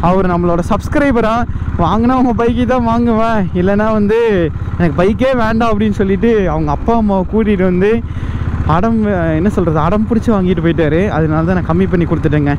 அவர் நம்மளோட சப்ஸ்கிரைபரா வாங்கினா உங்கள் பைக்கு தான் வாங்குவேன் இல்லைன்னா வந்து எனக்கு பைக்கே வேண்டாம் அப்படின்னு சொல்லிட்டு அவங்க அப்பா அம்மாவை கூட்டிகிட்டு வந்து அடம் என்ன சொல்கிறது அடம் பிடிச்சி வாங்கிட்டு போயிட்டாரு அதனால தான் நான் கம்மி பண்ணி கொடுத்துட்டேங்க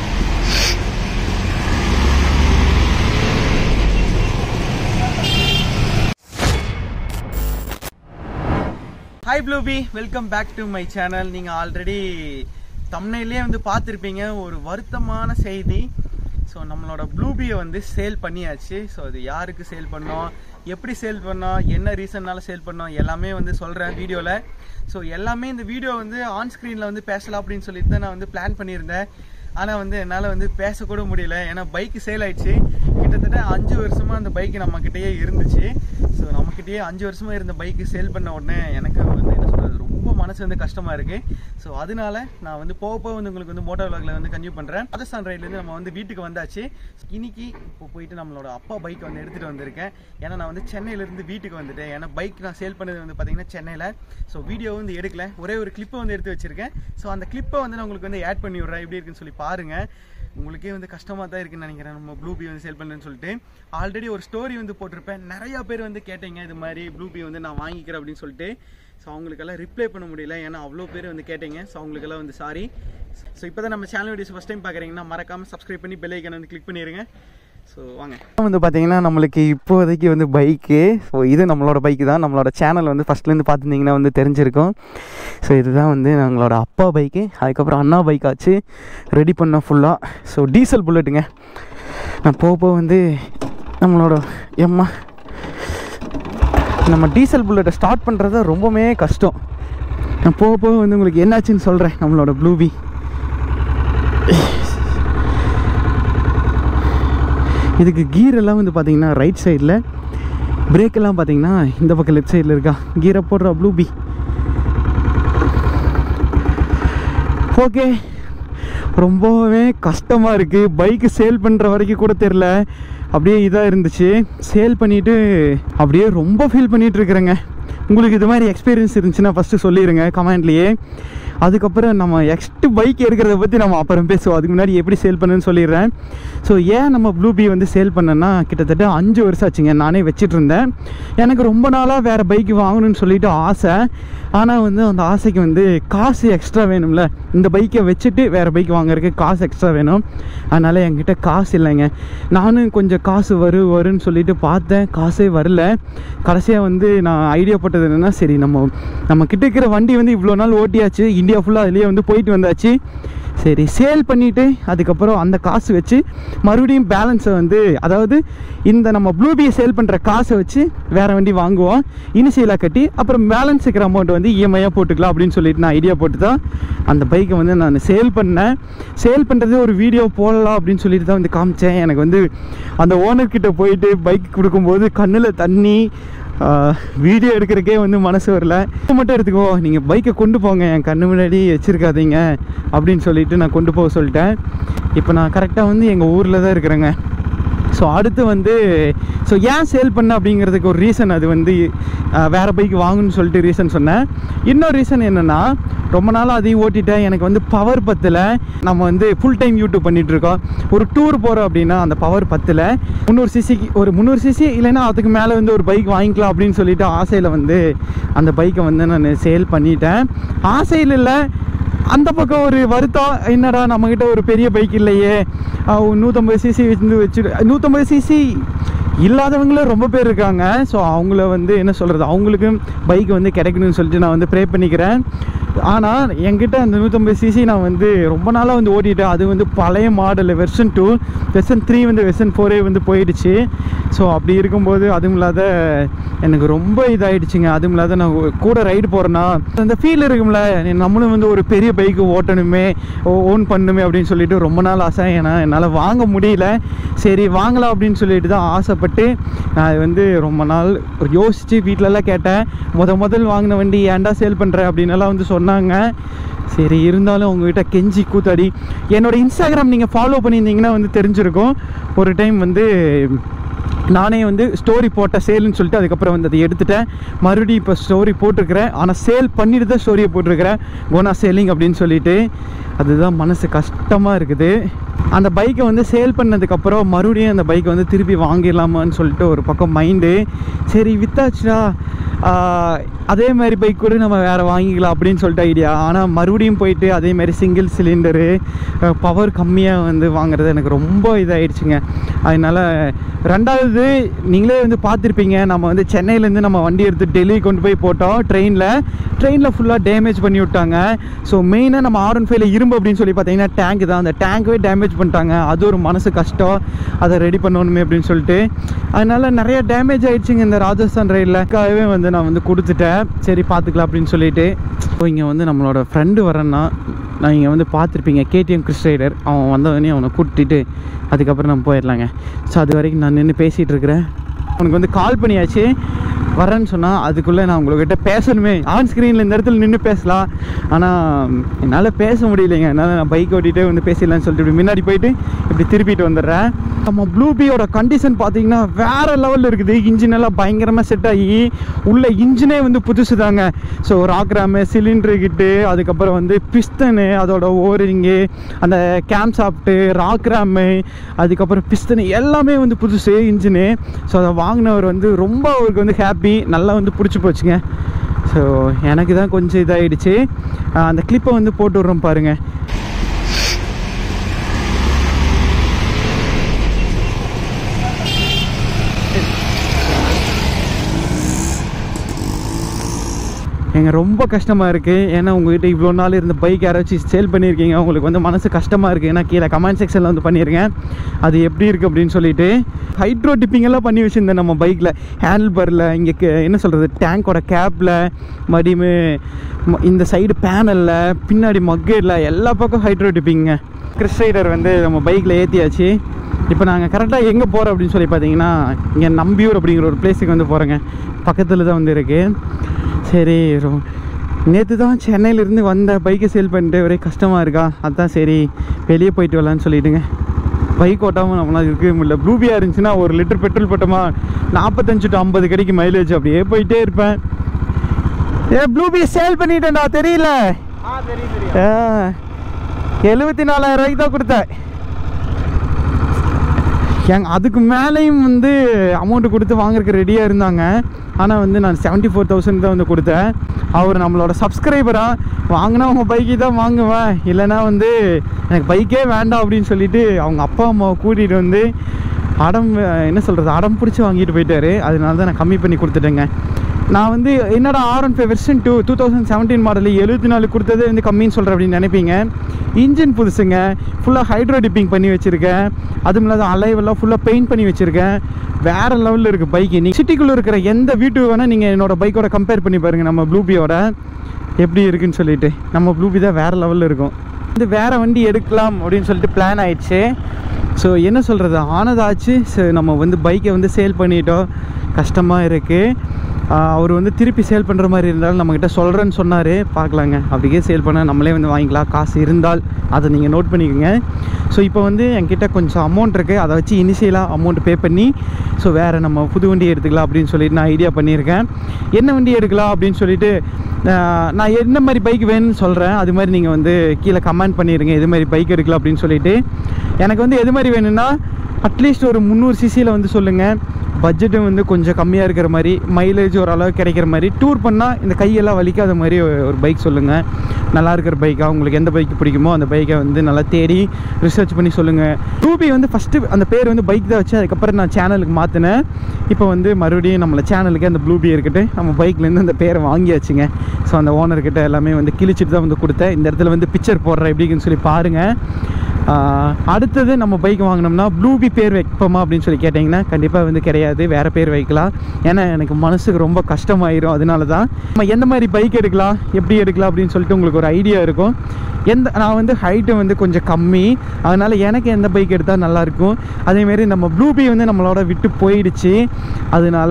ஹாய் ப்ளூபி welcome back to my channel நீங்கள் ஆல்ரெடி தமிழ்லேயே வந்து பார்த்துருப்பீங்க ஒரு வருத்தமான செய்தி ஸோ நம்மளோட ப்ளூபியை வந்து சேல் பண்ணியாச்சு ஸோ அது யாருக்கு சேல் பண்ணோம் எப்படி சேல் பண்ணோம் என்ன ரீசன்னால சேல் பண்ணோம் எல்லாமே வந்து சொல்கிறேன் வீடியோவில் ஸோ எல்லாமே இந்த வீடியோ வந்து ஆன் ஸ்க்ரீனில் வந்து பேசலாம் அப்படின்னு சொல்லிட்டு தான் நான் வந்து பிளான் பண்ணியிருந்தேன் ஆனால் வந்து என்னால் வந்து பேசக்கூட முடியல ஏன்னா பைக்கு சேல் ஆயிடுச்சு கிட்டத்தட்ட அஞ்சு வருஷமாக அந்த பைக்கு நம்மக்கிட்டேயே இருந்துச்சு ஸோ நம்மக்கிட்டேயே அஞ்சு வருஷமாக இருந்த பைக்கு சேல் பண்ண உடனே எனக்கு வந்து என்ன சொல்கிறது ரொம்ப மனசு வந்து கஷ்டமாக இருக்குது ஸோ அதனால நான் வந்து போக போக வந்து உங்களுக்கு வந்து மோட்டார் விளாகில் வந்து கன்யூ பண்ணுறேன் ராஜஸ்தான் ரைட்லேருந்து நம்ம வந்து வீட்டுக்கு வந்தாச்சு இன்னைக்கு இப்போ போயிட்டு நம்மளோட அப்பா பைக் வந்து எடுத்துகிட்டு வந்திருக்கேன் ஏன்னா நான் வந்து சென்னையிலேருந்து வீட்டுக்கு வந்துட்டேன் ஏன்னா பைக் நான் சேல் பண்ணது வந்து பார்த்தீங்கன்னா சென்னையில் ஸோ வீடியோ வந்து எடுக்கல ஒரே ஒரு கிளிப்பை வந்து எடுத்து வச்சிருக்கேன் ஸோ அந்த கிளிப்பை வந்து நான் உங்களுக்கு வந்து ஆட் பண்ணி விட்றேன் எப்படி இருக்குன்னு சொல்லி பாருங்க உங்களுக்கே வந்து கஷ்டமாக தான் இருக்குன்னு நினைக்கிறேன் நம்ம ப்ளூபி வந்து சேல் பண்ணுன்னு சொல்லிட்டு ஆல்ரெடி ஒரு ஸ்டோரி வந்து போட்டிருப்பேன் நிறையா பேர் வந்து கேட்டீங்க இது மாதிரி ப்ளூபி வந்து நான் வாங்கிக்கிறேன் அப்படின்னு சொல்லிட்டு ஸோ அவங்களுக்கெல்லாம் ரிப்ளை பண்ண முடியல ஏன்னா அவ்வளோ பேர் வந்து கேட்டீங்க ஸோ அவங்களுக்கெல்லாம் வந்து சாரி ஸோ இப்போ தான் நம்ம சேனல் வீடியோஸ் ஃபஸ்ட் டைம் பார்க்குறீங்கன்னா மறக்காமல் சப்ஸ்கிரைப் பண்ணி பெல் ஐக்கன் வந்து கிளிக் பண்ணிடுங்க ஸோ வாங்க வந்து பார்த்தீங்கன்னா நம்மளுக்கு இப்போதைக்கு வந்து பைக்கு ஸோ இது நம்மளோட பைக்கு தான் நம்மளோட சேனல் வந்து ஃபஸ்ட்லேருந்து பார்த்துருந்தீங்கன்னா வந்து தெரிஞ்சிருக்கும் ஸோ இதுதான் வந்து நம்மளோட அப்பா பைக்கு அதுக்கப்புறம் அண்ணா பைக் ஆச்சு ரெடி பண்ணோம் ஃபுல்லாக ஸோ டீசல் புல்லட்டுங்க நான் போக போக வந்து நம்மளோட எம்மா நம்ம டீசல் புல்லட்டை ஸ்டார்ட் பண்ணுறது ரொம்பவே கஷ்டம் நான் போக போக வந்து உங்களுக்கு என்னாச்சுன்னு சொல்கிறேன் நம்மளோட ப்ளூபி இதுக்கு கீர் எல்லாம் வந்து பார்த்தீங்கன்னா ரைட் சைடில் பிரேக் எல்லாம் பார்த்தீங்கன்னா இந்த பக்கம் லெஃப்ட் சைடில் இருக்கா கீரை போடுறா ப்ளூபி ஓகே ரொம்பவே கஷ்டமாக இருக்குது பைக்கு சேல் பண்ணுற வரைக்கும் கூட தெரில அப்படியே இதாக இருந்துச்சு சேல் பண்ணிவிட்டு அப்படியே ரொம்ப ஃபீல் பண்ணிகிட்டு இருக்கிறேங்க உங்களுக்கு இது மாதிரி எக்ஸ்பீரியன்ஸ் இருந்துச்சுன்னா ஃபஸ்ட்டு சொல்லிடுங்க கமெண்ட்லேயே அதுக்கப்புறம் நம்ம நெக்ஸ்ட்டு பைக் எடுக்கிறத பற்றி நம்ம அப்புறம் பேசுவோம் அதுக்கு முன்னாடி எப்படி சேல் பண்ணுன்னு சொல்லிடுறேன் ஸோ ஏன் நம்ம ப்ளூபி வந்து சேல் பண்ணேன்னா கிட்டத்தட்ட அஞ்சு வருஷம் ஆச்சுங்க நானே வச்சிட்டு இருந்தேன் எனக்கு ரொம்ப நாளாக வேறு பைக் வாங்கணும்னு சொல்லிட்டு ஆசை ஆனால் வந்து அந்த ஆசைக்கு வந்து காசு எக்ஸ்ட்ரா வேணும்ல இந்த பைக்கை வச்சுட்டு வேறு பைக் வாங்குறதுக்கு காசு எக்ஸ்ட்ரா வேணும் அதனால் என்கிட்ட காசு இல்லைங்க நானும் கொஞ்சம் காசு வரும் வரும்னு சொல்லிட்டு பார்த்தேன் காசே வரல கடைசியாக வந்து நான் ஐடியா போட்டது என்னென்னா சரி நம்ம நம்ம கிட்ட இருக்கிற வண்டி வந்து இவ்வளோ நாள் ஓட்டியாச்சு இந்தியா ஃபுல்லாக அதுலேயே வந்து போயிட்டு வந்தாச்சு சரி சேல் பண்ணிவிட்டு அதுக்கப்புறம் அந்த காசு வச்சு மறுபடியும் பேலன்ஸை வந்து அதாவது இந்த நம்ம ப்ளூபியை சேல் பண்ணுற காசை வச்சு வேறு வண்டி வாங்குவோம் இனிஷியலாக கட்டி அப்புறம் பேலன்ஸ் இருக்கிற அமௌண்ட் வந்து இஎம்ஐயாக போட்டுக்கலாம் அப்படின்னு சொல்லிட்டு நான் ஐடியா போட்டு தான் அந்த பைக்கை வந்து நான் சேல் பண்ணேன் சேல் பண்ணுறது ஒரு வீடியோ போடலாம் அப்படின்னு சொல்லிட்டு தான் வந்து காமிச்சேன் எனக்கு வந்து அந்த ஓனர்கிட்ட போயிட்டு பைக் கொடுக்கும்போது கண்ணில் தண்ணி வீடியோ எடுக்கிறக்கே வந்து மனசு வரல இது மட்டும் எடுத்துக்கோ நீங்கள் பைக்கை கொண்டு போங்க என் கண்ணு முன்னாடி வச்சுருக்காதீங்க அப்படின்னு சொல்லிட்டு நான் கொண்டு போக சொல்லிட்டேன் இப்போ நான் கரெக்டாக வந்து எங்கள் ஊரில் தான் இருக்கிறேங்க ஸோ அடுத்து வந்து ஸோ ஏன் சேல் பண்ண அப்படிங்கிறதுக்கு ஒரு ரீசன் அது வந்து அஹ், வேற பைக் வாங்கணும்னு சொல்லிட்டு ரீசன் சொன்னேன் இன்னொரு ரீசன் என்னென்னா ரொம்ப நாளாக அதையும் ஓட்டிட்டேன் எனக்கு வந்து பவர் பத்தில் நம்ம வந்து ஃபுல் டைம் யூடியூப் பண்ணிட்டு இருக்கோம் ஒரு டூர் போகிறோம் அப்படின்னா அந்த பவர் பத்தில் முந்நூறு சிசிக்கு ஒரு முந்நூறு சிசி இல்லைன்னா அதுக்கு மேலே வந்து ஒரு பைக் வாங்கிக்கலாம் அப்படின்னு சொல்லிட்டு ஆசையில் வந்து அந்த பைக்கை வந்து நான் சேல் பண்ணிட்டேன் ஆசையில் இல்லை அந்த பக்கம் ஒரு வருத்தம் என்னடா நம்மக்கிட்ட ஒரு பெரிய பைக் இல்லையே அஹ் நூற்றம்பது சிசி வந்து வச்சு நூற்றம்பது சிசி இல்லாதவங்களும் ரொம்ப பேர் இருக்காங்க ஸோ அவங்கள வந்து என்ன சொல்கிறது அவங்களுக்கும் பைக் வந்து கிடைக்கணும்னு சொல்லிட்டு நான் வந்து ப்ரே பண்ணிக்கிறேன் ஆனால் என்கிட்ட அந்த நூற்றம்பது சிசி நான் வந்து ரொம்ப நாளாக வந்து ஓட்டிட்டேன் அது வந்து பழைய model version two version three வந்து வெர்ஷன் ஃபோரே வந்து போயிடுச்சு ஸோ அப்படி இருக்கும்போது அதுவும் இல்லாத எனக்கு ரொம்ப இதாயிடுச்சுங்க அதுவும் இல்லாத நான் கூட ரைடு போகிறேன்னா அந்த ஃபீல் இருக்கும்ல நம்மளும் வந்து ஒரு பெரிய பைக்கு ஓட்டணுமே ஓன் பண்ணணுமே அப்படின்னு சொல்லிட்டு ரொம்ப நாள் ஆசை ஏன்னா என்னால் வாங்க முடியல சரி வாங்கலாம் அப்படின்னு சொல்லிட்டு தான் ஆசைப்பட்டு நான் வந்து ரொம்ப நாள் யோசித்து வீட்டிலலாம் கேட்டேன் முத முதல் வாங்கின வண்டி ஏன்டா சேல் பண்ணுற அப்படின்னலாம் வந்து சொன்னாங்க சரி இருந்தாலும் உங்ககிட்ட கெஞ்சி கூத்தாடி என்னோட இன்ஸ்டாகிராம் நீங்கள் ஃபாலோ பண்ணியிருந்தீங்கன்னா வந்து தெரிஞ்சிருக்கும் ஒரு டைம் வந்து நானே வந்து ஸ்டோரி போட்ட சேல்னு சொல்லிட்டு அதுக்கப்புறம் வந்து அதை எடுத்துட்டேன் மறுபடியும் இப்போ ஸ்டோரி போட்டிருக்கிறேன் ஆனால் சேல் பண்ணிட்டு தான் ஸ்டோரியை போட்டிருக்கிறேன் கோனா சேலிங் அப்படின்னு சொல்லிட்டு அதுதான் மனசு கஷ்டமாக இருக்குது அந்த பைக்கை வந்து சேல் பண்ணதுக்கப்புறம் மறுபடியும் அந்த பைக்கை வந்து திருப்பி வாங்கிடலாமான்னு சொல்லிட்டு ஒரு பக்கம் மைண்டு சரி வித்தாச்சுடா ஆஹ், அதே மாதிரி பைக் கூட நம்ம வேறு வாங்கிக்கலாம் அப்படின்னு சொல்லிட்டு ஐடியா ஆனால் மறுபடியும் போயிட்டு அதே மாதிரி சிங்கிள் சிலிண்டரு பவர் கம்மியாக வந்து வாங்குறது எனக்கு ரொம்ப இதாகிடுச்சுங்க அதனால் ரெண்டாவது நீங்களே வந்து பார்த்துருப்பீங்க நம்ம வந்து சென்னையிலேருந்து நம்ம வண்டி எடுத்து டெல்லி கொண்டு போய் போட்டோம் ட்ரெயினில் ட்ரெயினில் ஃபுல்லாக டேமேஜ் பண்ணி விட்டாங்க ஸோ மெயினாக நம்ம ஆர் ஒன் ஃபைவ்ல இரும்பு அப்படின்னு சொல்லி பார்த்தீங்கன்னா டேங்க் தான் அந்த டேங்க்கே டேமேஜ் பண்ணிட்டாங்க அது ஒரு மனசு கஷ்டம் அதை ரெடி பண்ணணுமே அப்படின்னு சொல்லிட்டு அதனால நிறைய டேமேஜ் ஆயிடுச்சுங்க இந்த ராஜஸ்தான் ரயிலுக்காகவே வந்து நான் வந்து கொடுத்துட்டேன் சரி பார்த்துக்கலாம் அப்படின்னு சொல்லிட்டு ஸோ இங்கே வந்து நம்மளோட ஃப்ரெண்டு வரேன்னா நான் இங்கே வந்து பார்த்துருப்பீங்க கேடிஎம் கிறிஸ் ரைடர் அவன் வந்தவொடனே அவனை கூட்டிட்டு அதுக்கப்புறம் நம்ம போயிடலாங்க ஸோ அது வரைக்கும் நான் நின்று பேசிகிட்டு இருக்கிறேன் அவனுக்கு வந்து கால் பண்ணியாச்சு வரேன்னு சொன்னால் அதுக்குள்ளே நான் உங்கள்கிட்ட பேசணுமே ஆன் ஸ்க்ரீனில் இந்த இடத்துல நின்று பேசலாம் ஆனால் என்னால் பேச முடியலைங்க என்னால் நான் பைக் ஓட்டிகிட்டே வந்து பேசிடலாம்னு சொல்லிட்டு இப்படி முன்னாடி போயிட்டு இப்படி திருப்பிட்டு வந்துடுறேன் நம்ம ப்ளூபியோட கண்டிஷன் பார்த்தீங்கன்னா வேறு லெவலில் இருக்குது இன்ஜின் எல்லாம் பயங்கரமாக செட் ஆகி உள்ள இன்ஜினே வந்து புதுசு தாங்க so rack ram cylinder kit அதுக்கப்புறம் வந்து பிஸ்தனு அதோட ஓரிங்கு அந்த கேம் சாப்பிட்டு ராக் ரேமு அதுக்கப்புறம் பிஸ்தனு எல்லாமே வந்து புதுசு இன்ஜினு ஸோ அதை வாங்கினவர் வந்து ரொம்ப அவருக்கு வந்து ஹாப்பி நல்லா வந்து பிடிச்சி போச்சுங்க ஸோ எனக்கு தான் கொஞ்சம் இதாகிடுச்சு அந்த கிளிப்பை வந்து போட்டு விட்றோம் பாருங்கள் எங்க ரொம்ப கஷ்டமாக இருக்குது ஏன்னா உங்ககிட்ட இவ்வளோ நாள் இருந்த பைக் யாராச்சும் சேல் பண்ணியிருக்கீங்க உங்களுக்கு வந்து மனசு கஷ்டமாக இருக்குது ஏன்னா கீழே கமெண்ட் செக்ஷனில் வந்து பண்ணியிருக்கேன் அது எப்படி இருக்குது அப்படின்னு சொல்லிட்டு ஹைட்ரோ டிப்பிங் எல்லாம் பண்ணி வச்சுருந்தேன் நம்ம பைக்கில் ஹேண்டில் பரில் இங்கே என்ன சொல்கிறது டேங்கோட கேப்பில் மடிமு ம- இந்த சைடு பேனலில் பின்னாடி மக்கேடில் எல்லா பக்கம் ஹைட்ரோ டிப்பிங்க கிறிஸ் ரைடர் வந்து நம்ம பைக்கில் ஏற்றியாச்சு இப்போ நாங்கள் கரெக்டாக எங்கே போகிறோம் அப்படின்னு சொல்லி பார்த்தீங்கன்னா இங்கே நம்பியூர் அப்படிங்கிற ஒரு பிளேஸுக்கு வந்து போகிறோங்க பக்கத்தில் தான் வந்து இருக்குது சரி நேற்று தான் சென்னையிலேருந்து வந்த பைக்கை சேல் பண்ணிட்டு ஒரே கஷ்டமாக இருக்கா அதான் சரி வெளியே போயிட்டு வரலான்னு சொல்லிட்டுங்க பைக் ஓட்டாமல் நம்மளால் இருக்கவே முடியல ப்ளூபியாக இருந்துச்சுன்னா ஒரு லிட்டர் பெட்ரோல் போட்டோமா நாற்பத்தஞ்சு டு ஐம்பது கிடைக்கும் மைலேஜ் அப்படியே போயிட்டே இருப்பேன் ஏ ப்ளூபி சேல் பண்ணிட்டேன்டா தெரியல எழுபத்தி நாலாயிரம் ரூபாய்க்கு தான் கொடுத்தேன் எங் அதுக்கு மேலேயும் வந்து அமௌண்ட் கொடுத்து வாங்குறதுக்கு ரெடியாக இருந்தாங்க ஆனால் வந்து நான் செவன்ட்டி ஃபோர் தௌசண்ட் தான் வந்து கொடுத்தேன் அவர் நம்மளோட சப்ஸ்கிரைபராக வாங்கினா உங்கள் பைக்கு தான் வாங்குவேன் இல்லைன்னா வந்து எனக்கு பைக்கே வேண்டாம் அப்படின்னு சொல்லிட்டு அவங்க அப்பா அம்மாவை கூட்டிகிட்டு வந்து அடம் என்ன சொல்கிறது அடம் பிடிச்சி வாங்கிட்டு போயிட்டாரு அதனால தான் நான் கம்மி பண்ணி கொடுத்துட்டேங்க நான் வந்து என்னடா R one five version two two thousand seventeen model எழுபத்தி நாலு கொடுத்ததே வந்து கம்மின்னு சொல்கிறேன் அப்படின்னு நினைப்பீங்க இன்ஜின் புதுசுங்க ஃபுல்லாக ஹைட்ரோ டிப்பிங் பண்ணி வச்சுருக்கேன் அதுவும் இல்லாத அலைவெல்லாம் ஃபுல்லாக பெயிண்ட் பண்ணி வச்சுருக்கேன் வேறு லெவலில் இருக்குது பைக்கு நீ சிட்டிக்குள்ளே இருக்கிற எந்த வீட்டுக்கு வேணால் நீங்கள் என்னோட பைக்கோட கம்பேர் பண்ணி பாருங்கள் நம்ம ப்ளூபியோட எப்படி இருக்குன்னு சொல்லிட்டு நம்ம ப்ளூபி தான் வேறு லெவலில் இருக்கும் வந்து வேறு வண்டி எடுக்கலாம் அப்படின்னு சொல்லிட்டு பிளான் ஆயிடுச்சு ஸோ என்ன சொல்கிறது ஆனதாச்சு ஸோ நம்ம வந்து பைக்கை வந்து சேல் பண்ணிட்டோம் கஷ்டமாக இருக்குது அவர் வந்து திருப்பி சேல் பண்ணுற மாதிரி இருந்தாலும் நம்மக்கிட்ட சொல்கிறேன்னு சொன்னார் பார்க்கலாங்க அப்படியே சேல் பண்ண நம்மளே வந்து வாங்கிக்கலாம் காசு இருந்தால் அதை நீங்கள் நோட் பண்ணிக்கோங்க ஸோ இப்போ வந்து என்கிட்ட கொஞ்சம் அமௌண்ட் இருக்குது அதை வச்சு இனிஷியலாக அமௌண்ட் பே பண்ணி ஸோ வேறு நம்ம புது வண்டி எடுத்துக்கலாம் அப்படின்னு சொல்லிட்டு நான் ஐடியா பண்ணியிருக்கேன் என்ன வண்டி எடுக்கலாம் அப்படின்னு சொல்லிட்டு ஆஹ், நான் என்ன மாதிரி பைக் வேணும்னு சொல்கிறேன் அது மாதிரி நீங்கள் வந்து கீழே கமெண்ட் பண்ணிடுங்க எது மாதிரி பைக் எடுக்கலாம் அப்படின்னு சொல்லிட்டு எனக்கு வந்து எது மாதிரி வேணும்னா அட்லீஸ்ட் ஒரு முந்நூறு சிசியில் வந்து சொல்லுங்கள் பட்ஜெட்டும் வந்து கொஞ்சம் கம்மியாக இருக்கிற மாதிரி மைலேஜ் ஓரளவு கிடைக்கிற மாதிரி டூர் பண்ணால் இந்த கையெல்லாம் வலிக்காத மாதிரி ஒரு- ஒரு பைக் சொல்லுங்கள் நல்லா இருக்கிற பைக்காக உங்களுக்கு எந்த பைக் பிடிக்குமோ அந்த பைக்கை வந்து நல்லா தேடி ரிசர்ச் பண்ணி சொல்லுங்கள் ரூபி வந்து ஃபஸ்ட்டு அந்த பேர் வந்து பைக் தான் வச்சு அதுக்கப்புறம் நான் சேனலுக்கு மாற்றினேன் இப்போ வந்து மறுபடியும் நம்மளை சேனலுக்கு அந்த ப்ளூபி இருக்கட்டு நம்ம பைக்லேருந்து அந்த பேரை வாங்கியாச்சுங்க ஸோ அந்த ஓனர்கிட்ட எல்லாமே வந்து கிழிச்சிட்டு தான் வந்து கொடுத்தேன் இந்த இடத்துல வந்து பிக்சர் போடுறேன் எப்படின்னு சொல்லி பாருங்கள் ஆஹ் அடுத்தது நம்ம பைக் வாங்கினோம்னா ப்ளூபி பேர் வைப்போமா அப்படின்னு சொல்லி கேட்டிங்கன்னா கண்டிப்பாக வந்து கிடையாது வேறு பேர் வைக்கலாம் ஏன்னா எனக்கு மனசுக்கு ரொம்ப கஷ்டமாயிரும் அதனால தான் நம்ம எந்த மாதிரி பைக் எடுக்கலாம் எப்படி எடுக்கலாம் அப்படின்னு சொல்லிட்டு உங்களுக்கு ஒரு ஐடியா இருக்கும் எந்த நான் வந்து ஹைட்டு வந்து கொஞ்சம் கம்மி அதனால் எனக்கு எந்த பைக் எடுத்தால் நல்லாயிருக்கும் அதேமாரி நம்ம ப்ளூபி வந்து நம்மளோட விட்டு போயிடுச்சு அதனால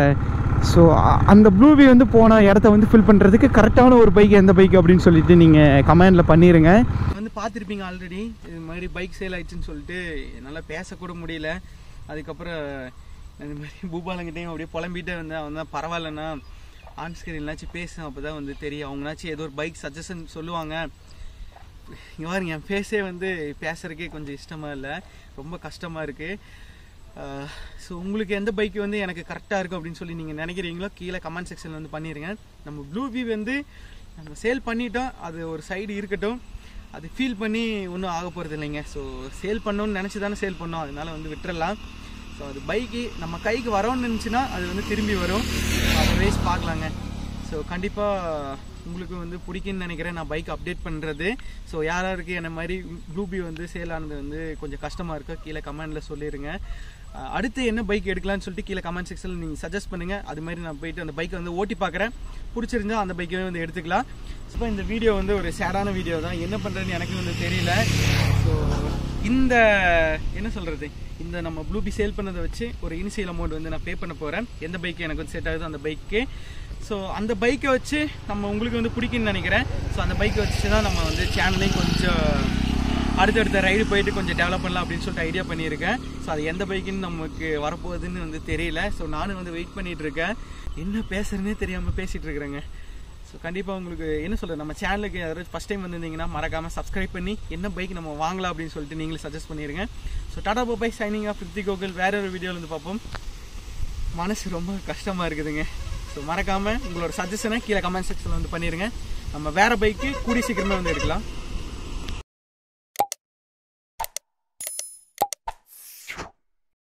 ஸோ அந்த ப்ளூபி வந்து போன இடத்த வந்து ஃபில் பண்ணுறதுக்கு கரெக்டான ஒரு பைக் எந்த பைக் அப்படின்னு சொல்லிட்டு நீங்கள் கமெண்டில் பண்ணிடுங்க வந்து பார்த்துருப்பீங்க ஆல்ரெடி இது மாதிரி பைக் சேல் ஆயிடுச்சுன்னு சொல்லிட்டு என்னால் பேசக்கூட முடியல அதுக்கப்புறம் இந்த மாதிரி பூபாலங்கிட்டையும் அப்படியே புலம்பிட்டே வந்தேன் அவன் தான் பரவாயில்லண்ணா ஆன் ஸ்க்ரீன்லாச்சும் பேசும் அப்போ தான் வந்து தெரியும் அவங்களாச்சும் ஏதோ ஒரு பைக் சஜஷன் சொல்லுவாங்க இங்கே பாருங்க என் ஃபேஸே வந்து பேசுறதுக்கே கொஞ்சம் இஷ்டமாக இல்லை ரொம்ப கஷ்டமாக இருக்குது ஸோ உங்களுக்கு எந்த பைக் வந்து எனக்கு கரெக்டாக இருக்கும் அப்படின்னு சொல்லி நீங்கள் நினைக்கிறீங்களோ கீழே கமெண்ட் செக்ஷனில் வந்து பண்ணிடுங்க நம்ம ப்ளூ பி வந்து நம்ம சேல் பண்ணிட்டோம் அது ஒரு சைடு இருக்கட்டும் அது ஃபீல் பண்ணி ஒன்றும் ஆக போகிறது இல்லைங்க ஸோ சேல் பண்ணணும்னு நினச்சி தானே சேல் பண்ணோம் அதனால வந்து விட்டுறலாம் ஸோ அது பைக்கு நம்ம கைக்கு வரோம்னு நினச்சின்னா அது வந்து திரும்பி வரும் அதர்வைஸ் பார்க்கலாங்க ஸோ கண்டிப்பாக உங்களுக்கு வந்து பிடிக்குன்னு நினைக்கிறேன் நான் பைக் அப்டேட் பண்ணுறது ஸோ யார் யாருக்கு என்ன மாதிரி ப்ளூபி வந்து சேல் ஆனது வந்து கொஞ்சம் கஷ்டமாக இருக்கோ கீழே கமெண்டில் சொல்லிடுங்க அஹ் அடுத்து என்ன பைக் எடுக்கலாம்னு சொல்லிட்டு கீழே கமெண்ட் செக்ஷனில் நீங்கள் சஜஸ்ட் பண்ணுங்கள் அது மாதிரி நான் போயிட்டு அந்த பைக்கை வந்து ஓட்டி பார்க்குறேன் பிடிச்சிருந்தா அந்த பைக்கவே வந்து எடுத்துக்கலாம் ஸோ இந்த வீடியோ வந்து ஒரு சேடான வீடியோ தான் என்ன பண்ணுறதுன்னு எனக்கு வந்து தெரியல ஸோ இந்த என்ன சொல்கிறது இந்த நம்ம ப்ளூபி சேல் பண்ணதை வச்சு ஒரு இனிஷியல் அமௌண்ட் வந்து நான் பே பண்ண போகிறேன் எந்த பைக் எனக்கு வந்து செட் ஆகுதோ அந்த பைக்கு ஸோ அந்த பைக்கை வச்சு நம்ம உங்களுக்கு வந்து பிடிக்குன்னு நினைக்கிறேன் ஸோ அந்த பைக்கை வச்சு தான் நம்ம வந்து சேனலையும் கொஞ்சம் அடுத்தடுத்த ரைடு போயிட்டு கொஞ்சம் டெவலப் பண்ணலாம் அப்படின்னு சொல்லிட்டு ஐடியா பண்ணியிருக்கேன் ஸோ அது எந்த பைக்குன்னு நமக்கு வரப்போகுதுன்னு வந்து தெரியல ஸோ நானும் வந்து வெயிட் பண்ணிட்டு இருக்கேன் என்ன பேசுறதுனே தெரியாமல் பேசிட்டு இருக்கிறேங்க ஸோ கண்டிப்பாக உங்களுக்கு என்ன சொல்கிறது நம்ம சேனலுக்கு யாராவது ஃபஸ்ட் டைம் வந்திருந்தீங்கன்னா மறக்காமல் சப்ஸ்கிரைப் பண்ணி என்ன பைக் நம்ம வாங்கலாம் அப்படின்னு சொல்லிட்டு நீங்களே சஜஸ்ட் பண்ணிடுங்க so tata bye signing off Rithi Gokul வேற ஒரு வீடியோவில் வந்து பார்ப்போம் மனசு ரொம்ப கஷ்டமாக இருக்குதுங்க ஸோ மறக்காமல் உங்களோட சஜஷனை கீழே கமெண்ட் செக்ஷனில் வந்து பண்ணிடுங்க நம்ம வேறு பைக்கு கூடி சீக்கிரமே வந்து எடுக்கலாம்